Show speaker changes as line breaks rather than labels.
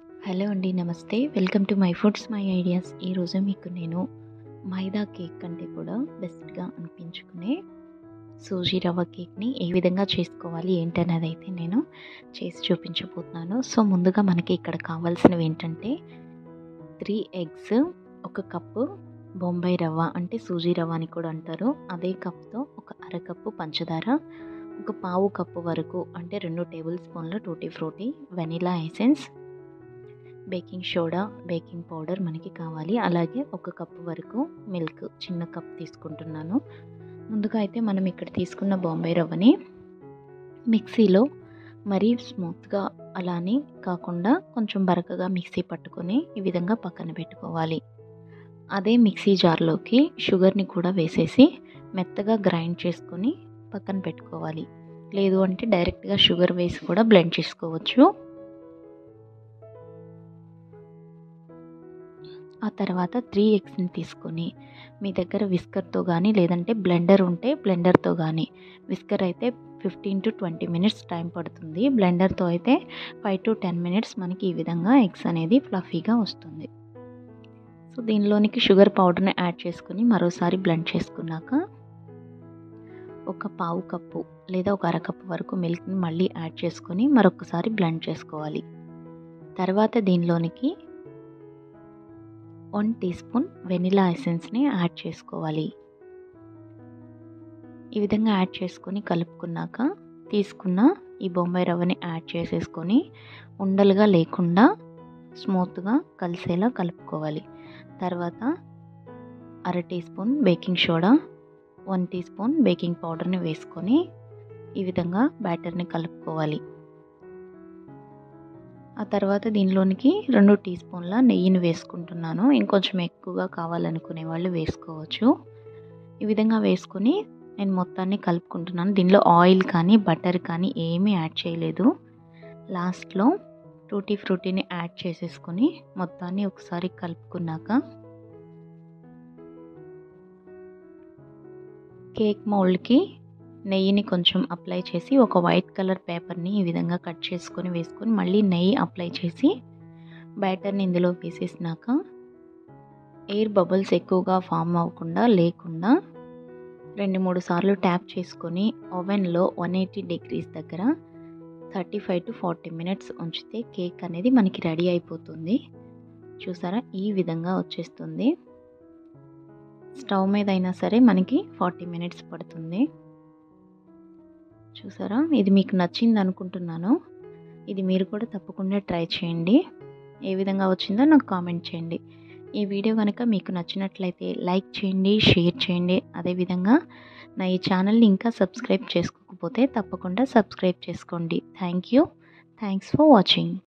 hello అండి నమస్తే welcome to my foods my ideas ఈరోజు మీకు నేను మైదా కేక్ కంటే కూడా బెస్ట్గా అనిపించుకునే సూజీ రవ్వ కేక్ని ఏ విధంగా చేసుకోవాలి ఏంటనేది అయితే నేను చేసి చూపించబోతున్నాను సో ముందుగా మనకి ఇక్కడ కావాల్సినవి ఏంటంటే త్రీ ఎగ్స్ ఒక కప్పు బొంబాయి రవ్వ అంటే సూజీ రవ్వ అని కూడా అంటారు అదే కప్తో ఒక అరకప్పు పంచదార ఒక పావు కప్పు వరకు అంటే రెండు టేబుల్ స్పూన్ల tutti frutti vanilla essence baking soda baking powder మనకి కావాలి అలాగే ఒక కప్పు వరకు మిల్క్ చిన్న కప్ తీసుకుంటున్నాను ముందుగా అయితే మనం ఇక్కడ తీసుకున్న బాంబే రవ్వని మిక్సీలో మరీ స్మూత్గా అలానే కాకుండా కొంచెం బరకగా మిక్సీ పట్టుకొని ఈ విధంగా పక్కన పెట్టుకోవాలి అదే మిక్సీ జార్లోకి షుగర్ని కూడా వేసేసి మెత్తగా గ్రైండ్ చేసుకొని పక్కన పెట్టుకోవాలి లేదు అంటే డైరెక్ట్గా షుగర్ వేసి కూడా బ్లెండ్ చేసుకోవచ్చు ఆ తర్వాత త్రీ ఎగ్స్ని తీసుకొని మీ దగ్గర విస్కర్తో కానీ లేదంటే బ్లెండర్ ఉంటే బ్లెండర్తో కానీ విస్కర్ అయితే fifteen to twenty minutes time పడుతుంది బ్లెండర్తో అయితే ఫైవ్ టు టెన్ మినిట్స్ మనకి ఈ విధంగా ఎగ్స్ అనేది ఫ్లఫీగా వస్తుంది సో దీనిలోనికి షుగర్ పౌడర్ని యాడ్ చేసుకొని మరోసారి బ్లెండ్ చేసుకున్నాక ఒక పావు కప్పు లేదా ఒక అరకప్పు వరకు మిల్క్ని మళ్ళీ యాడ్ చేసుకొని మరొకసారి బ్లెండ్ చేసుకోవాలి తర్వాత దీనిలోనికి వన్ టీ స్పూన్ వెనిలా ఎసెన్స్ని యాడ్ చేసుకోవాలి ఈ విధంగా యాడ్ చేసుకొని కలుపుకున్నాక తీసుకున్న ఈ బొంబాయి రవ్వని యాడ్ చేసేసుకొని ఉండలుగా లేకుండా స్మూత్గా కలిసేలా కలుపుకోవాలి తర్వాత అర teaspoon baking soda one teaspoon baking పౌడర్ని వేసుకొని ఈ విధంగా బ్యాటర్ని కలుపుకోవాలి ఆ తర్వాత దీనిలోనికి రెండు టీ స్పూన్ల నెయ్యిని వేసుకుంటున్నాను ఇంకొంచెం ఎక్కువగా కావాలనుకునే వాళ్ళు వేసుకోవచ్చు ఈ విధంగా వేసుకొని నేను మొత్తాన్ని కలుపుకుంటున్నాను దీనిలో ఆయిల్ కానీ బటర్ కానీ ఏమీ యాడ్ చేయలేదు లాస్ట్లో టూటీ ఫ్రూటీని యాడ్ చేసేసుకొని మొత్తాన్ని ఒకసారి కలుపుకున్నాక కేక్ మౌల్డ్కి నెయ్యిని కొంచెం అప్లై చేసి ఒక వైట్ కలర్ పేపర్ని ఈ విధంగా కట్ చేసుకొని వేసుకొని మళ్ళీ నెయ్యి అప్లై చేసి బ్యాటర్ని ఇందులో వేసేసినాక ఎయిర్ బబుల్స్ ఎక్కువగా ఫామ్ అవ్వకుండా లేకుండా రెండు మూడు సార్లు ట్యాప్ చేసుకొని ఓవెన్లో వన్ ఎయిటీ డిగ్రీస్ దగ్గర thirty five to forty minutes ఉంచితే కేక్ అనేది మనకి రెడీ అయిపోతుంది చూసారా ఈ విధంగా వచ్చేస్తుంది స్టవ్ మీద అయినా సరే మనకి ఫార్టీ మినిట్స్ పడుతుంది చూసారా ఇది మీకు నచ్చింది అనుకుంటున్నాను ఇది మీరు కూడా తప్పకుండా ట్రై చేయండి ఏ విధంగా వచ్చిందో నాకు కామెంట్ చేయండి ఈ వీడియో కనుక మీకు నచ్చినట్లయితే లైక్ చేయండి షేర్ చేయండి అదేవిధంగా నా ఈ ఛానల్ని ఇంకా సబ్స్క్రైబ్ చేసుకోకపోతే తప్పకుండా సబ్స్క్రైబ్ చేసుకోండి thank you thanks for watching